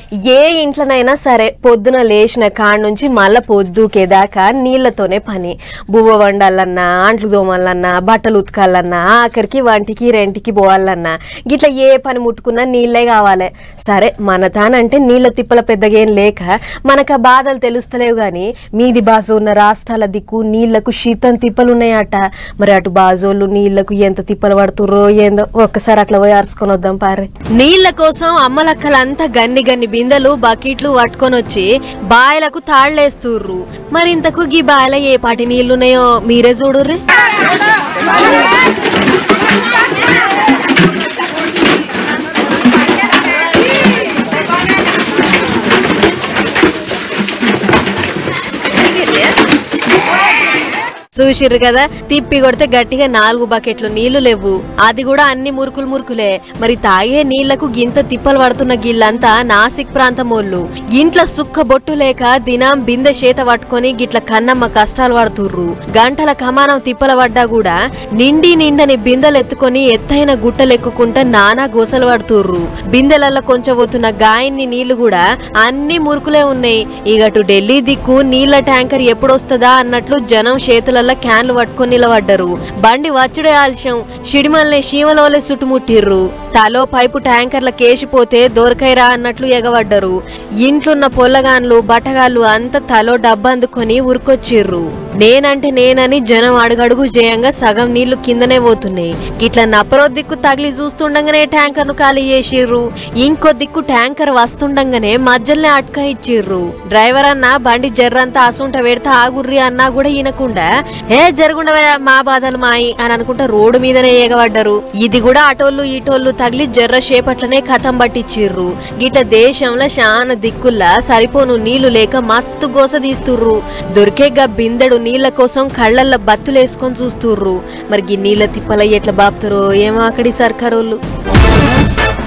ఏ ఇంట్లోనైనా సరే పొద్దున లేచిన కాడ నుంచి మళ్ళా పొద్దుకేదాకా నీళ్లతోనే పని బువ్వ వండాలన్నా అంట్లు దోమాలన్నా బట్టలు ఉతకాలన్నా ఆఖరికి వంటికి రెంటికి పోవాలన్నా గిట్లా ఏ పని ముట్టుకున్నా నీళ్ళే కావాలి సరే మన తానంటే నీళ్ళ తిప్పల పెద్దగా ఏం లేక మనకు ఆ బాధలు తెలుస్తలేవు కానీ మీది బాజు ఉన్న రాష్ట్రాల దిక్కు నీళ్లకు శీతం తిప్పలు ఉన్నాయట మరి అటు బాజోళ్ళు నీళ్లకు ఎంత తిప్పలు పడుతుర్రో ఏందో ఒక్కసారి అట్లా పోయి అరుచుకొని వద్దాం పారే నీళ్ల కోసం అమ్మలక్కలంతా గన్ని గన్ని బిందెలు బకెట్లు పట్టుకొని వచ్చి బాయలకు తాళ్లేస్తుర్రు మరి ఇంతకు గీ బాయల ఏ పాటి నీళ్లున్నాయో మీరే చూడుర్రి చూసిర్రు కదా తిప్పి కొడితే గట్టిగా నాలుగు బకెట్లు నీళ్లు లేవు అది కూడా అన్ని మురుకులు మురుకులే మరి తాగే నీళ్లకు గింత తిప్పలు పడుతున్న గిల్లంతా నాసిక్ ప్రాంతం వాళ్ళు ఇంట్లో సుక్క బొట్టు లేక దినం బిందె చేత పట్టుకొని గిట్ల కన్నమ్మ కష్టాలు పడుతుర్రు గంటల కమానం తిప్పల పడ్డా కూడా నిండి నిండని బిందెలు ఎత్తుకొని ఎత్తైన గుట్టలు ఎక్కుకుంటా నానా గోసలు పడుతుర్రు బిందెలలో కొంచెం పోతున్న గాయన్ని నీళ్లు కూడా అన్ని మురుకులే ఉన్నాయి ఇగటు ఢిల్లీ దిక్కు నీళ్ల ట్యాంకర్ ఎప్పుడొస్తుందా అన్నట్లు జనం చేతులలో క్యాన్లు పట్టుకొని నిలబడ్డరు బండి వచ్చుడే ఆలస్యం షిడిమల్ని శీమలోలే చుట్టుముట్టిర్రు తలో పైపు ట్యాంకర్ల కేసిపోతే దొరకైరా అన్నట్లు ఎగబడ్డరు ఇంట్లున్న పొల్లగాన్లు బట్టగాళ్ళు అంతా తలో డబ్బందుకొని ఉరికొచ్చిర్రు నేనంటే నేనని జనం అడుగడుగు జయంగా సగం నీళ్లు కిందనే పోతున్నాయి ఇట్లా నప్పరో దిక్కు తగిలి చూస్తుండగానే ట్యాంకర్ను ఖాళీ చేసిర్రు ఇంకో దిక్కు ట్యాంకర్ వస్తుండగానే మధ్యలోనే అట్క ఇచ్చిర్రు డ్రైవర్ అన్న బండి జర్రంతా అసుంట పెడితే ఆగుర్రి అన్నా కూడా ఈనకుండా ఏ జరుగుండవే మా బాధలు మాయి అని అనుకుంటా రోడ్డు మీదనే ఎగబడ్డరు ఇది కూడా అటోళ్ళు ఇటోళ్ళు తగిలి జర్ర చేపట్లనే కథం పట్టించిర్రు గిట్ల దేశంలో శాన దిక్కుల్లా సరిపోను నీళ్లు లేక మస్తు గోస తీస్తుర్రు దొరికే గా బిందెడు నీళ్ల కోసం కళ్ళల్లో బత్తులేసుకొని చూస్తుర్రు మరి గీ నీళ్ళ తిప్పల ఎట్లా బాపుతారో ఏమో అక్కడి సర్కారోళ్ళు